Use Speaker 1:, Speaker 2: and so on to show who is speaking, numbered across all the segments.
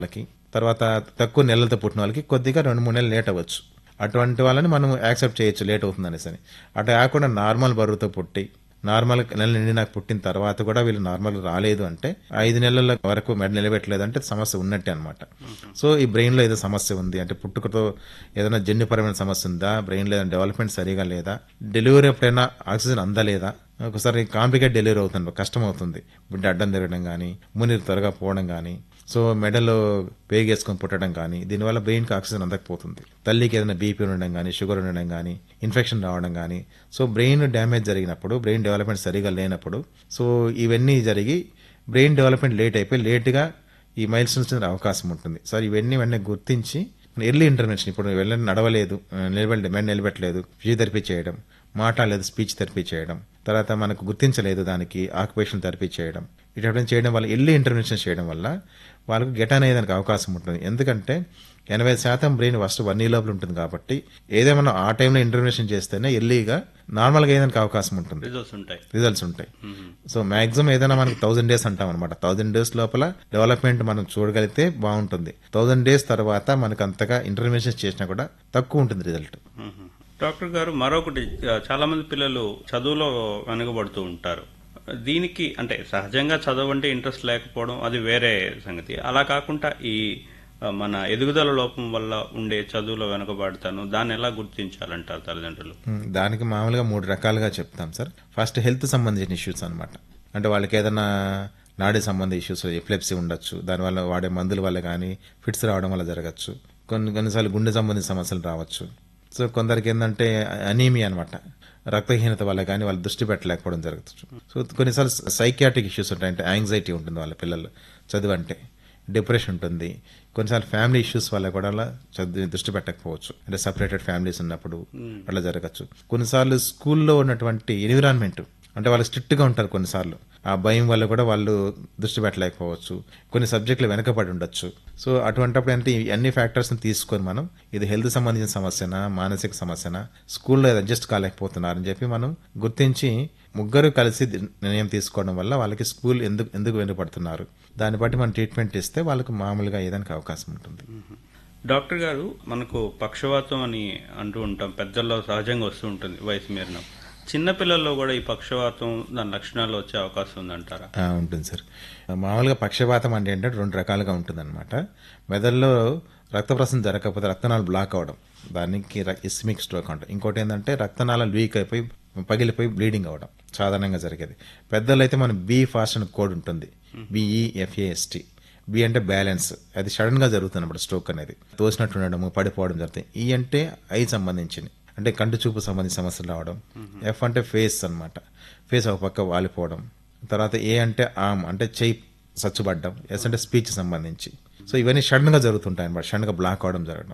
Speaker 1: వాళ్ళకి తర్వాత తక్కువ నెలలతో పుట్టిన వాళ్ళకి కొద్దిగా రెండు మూడు నెలలు లేట్ అవ్వచ్చు అటువంటి వాళ్ళని మనం యాక్సెప్ట్ చేయొచ్చు లేట్ అవుతుంది అనేసి అని అటు కాకుండా నార్మల్ బరువుతో పుట్టి నార్మల్ నెల నిండి నాకు పుట్టిన తర్వాత కూడా వీళ్ళు నార్మల్ రాలేదు అంటే ఐదు నెలల వరకు మెడ నిలబెట్టలేదు అంటే సమస్య ఉన్నట్టే అనమాట సో ఈ బ్రెయిన్ లో ఏదో సమస్య ఉంది అంటే పుట్టుకతో ఏదైనా జన్యుపరమైన సమస్య ఉందా బ్రెయిన్ లో ఏదైనా డెవలప్మెంట్ సరిగా లేదా డెలివరీ ఎప్పుడైనా ఆక్సిజన్ అందలేదా ఒకసారి కాంప్లికేట్ డెలివరీ అవుతుంది కష్టం అవుతుంది బిడ్డ అడ్డం తిరగడం కానీ మునిరు త్వరగా పోవడం కానీ సో మెడలో వేగేసుకొని పుట్టడం కానీ దీనివల్ల బ్రెయిన్కి ఆక్సిజన్ అందకపోతుంది తల్లికి ఏదైనా బీపీ ఉండడం కానీ షుగర్ ఉండడం కానీ ఇన్ఫెక్షన్ రావడం కానీ సో బ్రెయిన్ డ్యామేజ్ జరిగినప్పుడు బ్రెయిన్ డెవలప్మెంట్ సరిగా లేనప్పుడు సో ఇవన్నీ జరిగి బ్రెయిన్ డెవలప్మెంట్ లేట్ అయిపోయి లేట్గా ఈ మైల్ స్టోన్స్ అవకాశం ఉంటుంది సో ఇవన్నీ వెంటనే గుర్తించి ఎర్లీ ఇంటర్వెన్షన్ ఇప్పుడు వెళ్ళని నడవలేదు నిలబెట్ట మెడ నిలబెట్టలేదు ఫిజియోథెరపీ చేయడం మాట్లాడలేదు స్పీచ్ థెరపీ చేయడం తర్వాత మనకు గుర్తించలేదు దానికి ఆక్యుపేషన్ థెరపీ చేయడం ఇటువంటి చేయడం వల్ల ఎర్లీ ఇంటర్వెన్షన్ చేయడం వల్ల వాళ్ళకు గెట్ అనేదానికి అవకాశం ఉంటుంది ఎందుకంటే ఎనభై శాతం బ్రెయిన్ ఫస్ట్ వన్ ఇయర్ లోపల ఉంటుంది కాబట్టి ఏదేమన్నా ఆ టైంలో ఇంటర్వెన్షన్ చేస్తేనే ఎర్లీగా నార్మల్గా అయ్యేదానికి అవకాశం ఉంటుంది
Speaker 2: రిజల్ట్స్ ఉంటాయి
Speaker 1: రిజల్ట్స్ ఉంటాయి సో మాక్సిమం ఏదైనా మనకి థౌసండ్ డేస్ అంటాం అనమాట థౌసండ్ డేస్ లోపల డెవలప్మెంట్ మనం చూడగలిగితే బాగుంటుంది థౌసండ్ డేస్ తర్వాత మనకు అంతగా ఇంటర్వెన్షన్ చేసినా కూడా తక్కువ ఉంటుంది రిజల్ట్
Speaker 2: మ్మ్. డాక్టర్ గారు మరొకటి ఆ, చాలా మంది పిల్లలు చదువులో వెనుకబడుతూ ఉంటారు దీనికి అంటే సహజంగా చదువు అంటే ఇంట్రెస్ట్ లేకపోవడం అది వేరే సంగతి అలా కాకుండా ఈ ఆ, మన ఎదుగుదల లోపం వల్ల ఉండే చదువులో వెనుకబడతాను దాన్ని ఎలా గుర్తించాలంటారు తల్లిదండ్రులు
Speaker 1: ఉమ్, దానికి మామూలుగా మూడు రకాలుగా చెప్తాం సార్ ఫస్ట్ హెల్త్ సంబంధించిన ఇష్యూస్ అన్నమాట అంటే వాళ్ళకి ఏదైనా నాడీ సంబంధ ఇష్యూస్ ఎపిలెప్సీ ఉండొచ్చు దానివల్ల వాడే మందుల వల్ల కానీ ఫిట్స్ రావడం వల్ల జరగచ్చు కొన్ని కొన్నిసార్లు గుండె సంబంధించిన సమస్యలు రావచ్చు సో కొందరికి ఏంటంటే అనీమియా అనమాట రక్తహీనత వల్ల కానీ వాళ్ళు దృష్టి పెట్టలేకపోవడం జరగచ్చు సో కొన్నిసార్లు సైకియాట్రిక్ ఇష్యూస్ ఉంటాయి అంటే యాంగ్జైటీ ఉంటుంది వాళ్ళ పిల్లలు చదువు అంటే డిప్రెషన్ ఉంటుంది కొన్నిసార్లు ఫ్యామిలీ ఇష్యూస్ వల్ల కూడా అలా చదువు దృష్టి పెట్టకపోవచ్చు అంటే సపరేటెడ్ ఫ్యామిలీస్ ఉన్నప్పుడు అట్లా జరగచ్చు కొన్నిసార్లు స్కూల్లో ఉన్నటువంటి ఎన్విరాన్మెంట్ అంటే వాళ్ళు స్ట్రిక్ట్ గా ఉంటారు కొన్నిసార్లు ఆ భయం వల్ల కూడా వాళ్ళు దృష్టి పెట్టలేకపోవచ్చు కొన్ని సబ్జెక్టులు వెనకబడి ఉండొచ్చు సో అటువంటిప్పుడు అంటే ఈ అన్ని ఫ్యాక్టర్స్ తీసుకొని మనం ఇది హెల్త్ సంబంధించిన సమస్యనా మానసిక సమస్యనా స్కూల్లో అడ్జస్ట్ కాలేకపోతున్నారని చెప్పి మనం గుర్తించి ముగ్గురు కలిసి ది- నిర్ణయం తీసుకోవడం వల్ల వాళ్ళకి స్కూల్ ఎందుకు ఎందుకు వెనుకబడుతున్నారు దాన్ని బట్టి మనం ట్రీట్మెంట్ ఇస్తే వాళ్ళకి మామూలుగా ఏదానికి అవకాశం ఉంటుంది
Speaker 2: డాక్టర్ గారు మనకు పక్షవాతం అని అంటూ ఉంటాం పెద్దల్లో సహజంగా వస్తూ ఉంటుంది వయసు మీరిన చిన్నపిల్లల్లో కూడా ఈ పక్షవాతం దాని లక్షణాలు వచ్చే అవకాశం ఉందంటారా
Speaker 1: ఆ, ఉంటుంది సార్ మామూలుగా పక్షపాతం అంటే ఏంటంటే రెండు రకాలుగా ఉంటుంది అనమాట మెదడులో రక్త ప్రసరణ జరగకపోతే రక్తనాళాలు బ్లాక్ అవడం దానికి ఇస్మిక్ స్ట్రోక్ అంటాం ఇంకోటి ఏంటంటే రక్తనాళాలు వీక్ అయిపోయి పగిలిపోయి బ్లీడింగ్ అవడం సాధారణంగా జరిగేది పెద్దలు అయితే మన బి ఫాస్ట్ అని కోడ్ ఉంటుంది బిఈఎఫ్ఏఎస్టి బి అంటే బ్యాలెన్స్ అది సడన్ గా జరుగుతుంది అన్నమాట స్ట్రోక్ అనేది తోసినట్టు ఉండడము పడిపోవడం జరుగుతాయి ఈ అంటే ఐ సంబంధించింది అంటే కంటి చూపు సంబంధించిన సమస్యలు రావడం ఎఫ్ అంటే ఫేస్ అన్నమాట ఫేస్ ఒక పక్క వాలిపోవడం తర్వాత ఏ అంటే ఆమ్ అంటే చెయ్యి సచ్చుబడ్డం ఎస్ అంటే స్పీచ్ సంబంధించి సో ఇవన్నీ సడన్ గా జరుగుతుంటాయి అనమాట సడన్ గా బ్లాక్ అవడం జరగడం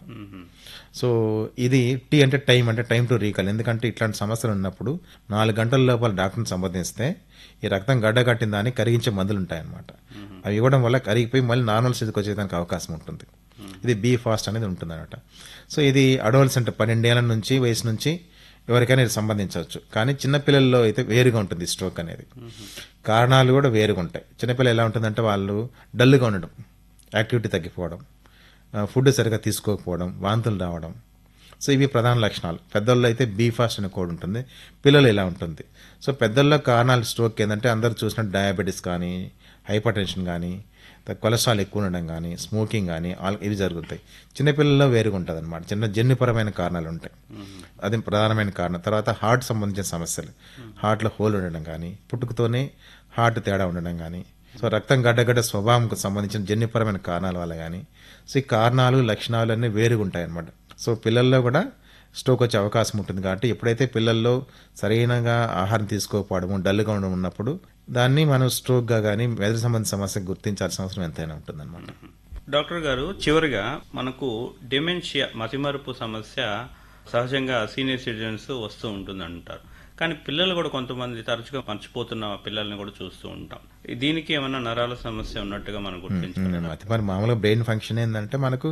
Speaker 1: సో ఇది టీ అంటే టైం అంటే టైం టు రీకాల్ ఎందుకంటే ఇట్లాంటి సమస్యలు ఉన్నప్పుడు నాలుగు గంటల లోపల డాక్టర్ని సంప్రదిస్తే ఈ రక్తం గడ్డ కట్టిన దాన్ని కరిగించే మందులు ఉంటాయన్నమాట అవి ఇవ్వడం వల్ల కరిగిపోయి మళ్ళీ నార్మల్ స్థితికి వచ్చేదానికి అవకాశం ఉంటుంది ఇది బీ ఫాస్ట్ అనేది ఉంటుంది అనమాట సో ఇది అడోల్సెంట్ పన్నెండేళ్ల నుంచి వయసు నుంచి ఎవరికైనా ఇది సంబంధించవచ్చు కానీ చిన్నపిల్లల్లో అయితే వేరుగా ఉంటుంది స్ట్రోక్ అనేది కారణాలు కూడా వేరుగా ఉంటాయి చిన్నపిల్లలు ఎలా ఉంటుందంటే వాళ్ళు డల్గా ఉండడం యాక్టివిటీ తగ్గిపోవడం ఆ, ఫుడ్ సరిగా తీసుకోకపోవడం వాంతులు రావడం సో ఇవి ప్రధాన లక్షణాలు పెద్దల్లో అయితే బీ ఫాస్ట్ అనే కోడ్ ఉంటుంది పిల్లలు ఇలా ఉంటుంది సో పెద్దల్లో కారణాలు స్ట్రోక్ ఏంటంటే అందరూ చూసినట్టు డయాబెటీస్ కానీ హైపర్ టెన్షన్ కానీ త- కొలెస్ట్రాల్ ఎక్కువ ఉండడం కానీ స్మోకింగ్ కానీ ఆల్ ఇవి జరుగుతాయి చిన్నపిల్లల్లో వేరుగా ఉంటుంది అనమాట చిన్న జన్యుపరమైన కారణాలు ఉంటాయి అది ప్రధానమైన కారణం తర్వాత హార్ట్ సంబంధించిన సమస్యలు హార్ట్లో హోల్ ఉండడం కానీ పుట్టుకతోనే హార్ట్ తేడా ఉండడం కానీ సో రక్తం గడ్డగడ్డ స్వభావంకు సంబంధించిన జన్యుపరమైన కారణాల వల్ల కానీ సో ఈ కారణాలు లక్షణాలు అన్నీ వేరుగా ఉంటాయి అన్నమాట సో పిల్లల్లో కూడా స్ట్రోక్ వచ్చే అవకాశం ఉంటుంది కాబట్టి ఎప్పుడైతే పిల్లల్లో సరైనగా ఆహారం తీసుకోకపోవడము డల్గా ఉండడం ఉన్నప్పుడు దాన్ని మనం స్ట్రోక్గా కానీ మెదడు సంబంధించిన సమస్య గుర్తించాల్సిన అవసరం ఎంతైనా ఉంటుందన్నమాట
Speaker 2: డాక్టర్ గారు చివరిగా మనకు డిమెన్షియా మతిమరుపు సమస్య సహజంగా సీనియర్ సిటిజన్స్ వస్తూ ఉంటుంది అంటారు కానీ పిల్లలు కూడా కొంతమంది తరచుగా మర్చిపోతున్న పిల్లల్ని కూడా చూస్తూ ఉంటాం దీనికి ఏమైనా నరాల సమస్య ఉన్నట్టుగా మనం గుర్తించాలి
Speaker 1: అతి మరి మామూలుగా బ్రెయిన్ ఫంక్షన్ ఏంటంటే మనకు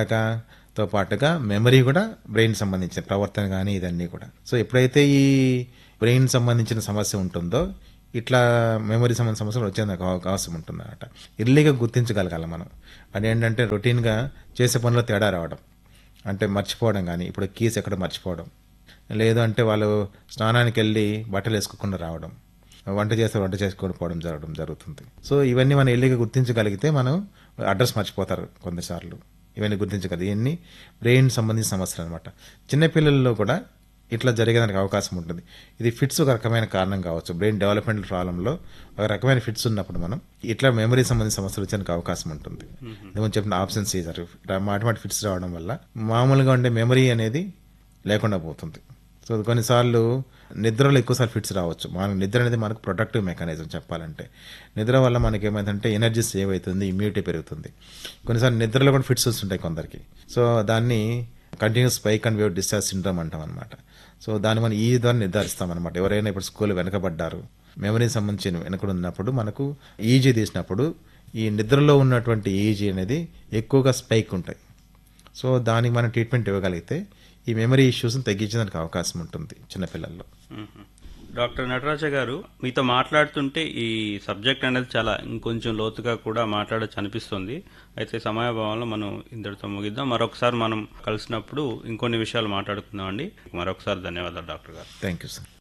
Speaker 1: నడకతో పాటుగా మెమరీ కూడా బ్రెయిన్ సంబంధించిన ప్రవర్తన కానీ ఇదన్నీ కూడా సో ఎప్పుడైతే ఈ బ్రెయిన్ సంబంధించిన సమస్య ఉంటుందో ఇట్లా మెమరీ సంబంధ సమస్యలు వచ్చేందుకు అవ- అవకాశం ఉంటుంది అనమాట ఎర్లీగా గుర్తించగలగాలి మనం అది ఏంటంటే రొటీన్గా చేసే పనిలో తేడా రావడం అంటే మర్చిపోవడం కానీ ఇప్పుడు కీస్ ఎక్కడ మర్చిపోవడం లేదు అంటే వాళ్ళు స్నానానికి వెళ్ళి బట్టలు వేసుకోకుండా రావడం వంట చేస్తే వంట చేసుకోకుండా పోవడం జరగడం జరుగుతుంది సో ఇవన్నీ మనం ఎల్లిగా గుర్తించగలిగితే మనం అడ్రస్ మర్చిపోతారు కొన్నిసార్లు ఇవన్నీ గుర్తించగలదు ఇవన్నీ బ్రెయిన్ సంబంధించిన సమస్యలు అనమాట చిన్నపిల్లల్లో కూడా ఇట్లా జరిగేదానికి అవకాశం ఉంటుంది ఇది ఫిట్స్ ఒక రకమైన కారణం కావచ్చు బ్రెయిన్ డెవలప్మెంట్ ప్రాబ్లంలో ఒక రకమైన ఫిట్స్ ఉన్నప్పుడు మనం ఇట్లా మెమరీ సంబంధించిన సమస్యలు వచ్చేందుకు అవకాశం ఉంటుంది నేను చెప్పిన ఆప్షన్ సీజర్ మాటిమాటి ఫిట్స్ రావడం వల్ల మామూలుగా ఉండే మెమరీ అనేది లేకుండా పోతుంది సో కొన్నిసార్లు నిద్రలో ఎక్కువసార్లు ఫిట్స్ రావచ్చు మన నిద్ర అనేది మనకు ప్రొటెక్టివ్ మెకానిజం చెప్పాలంటే నిద్ర వల్ల మనకి ఏమైందంటే ఎనర్జీ సేవ్ అవుతుంది ఇమ్యూనిటీ పెరుగుతుంది కొన్నిసార్లు నిద్రలో కూడా ఫిట్స్ వస్తుంటాయి కొందరికి సో దాన్ని continuous spike and wave discharge syndrome అంటాం అనమాట సో దాన్ని మనం ఈ ద్వారా నిర్ధారిస్తాం అనమాట ఎవరైనా ఇప్పుడు స్కూల్ వెనకబడ్డారు మెమరీ సంబంధించిన వెనకడు ఉన్నప్పుడు మనకు ఈజీ తీసినప్పుడు ఈ నిద్రలో ఉన్నటువంటి ఈజీ అనేది ఎక్కువగా స్పైక్ ఉంటాయి సో దానికి మనం ట్రీట్మెంట్ ఇవ్వగలిగితే ఈ మెమరీ ఇష్యూస్ని తగ్గించడానికి అవకాశం ఉంటుంది చిన్నపిల్లల్లో
Speaker 2: మ్మ్. డాక్టర్ నటరాజ గారు మీతో మాట్లాడుతుంటే ఈ సబ్జెక్ట్ అనేది చాలా ఇంకొంచెం లోతుగా కూడా మాట్లాడచ్చు అనిపిస్తుంది అయితే సమయాభావంలో మనం ఇంతటితో ముగిద్దాం మరొకసారి మనం కలిసినప్పుడు ఇంకొన్ని విషయాలు మాట్లాడుకుందాం అండి మరొకసారి ధన్యవాదాలు డాక్టర్ గారు
Speaker 1: థ్యాంక్ యూ సార్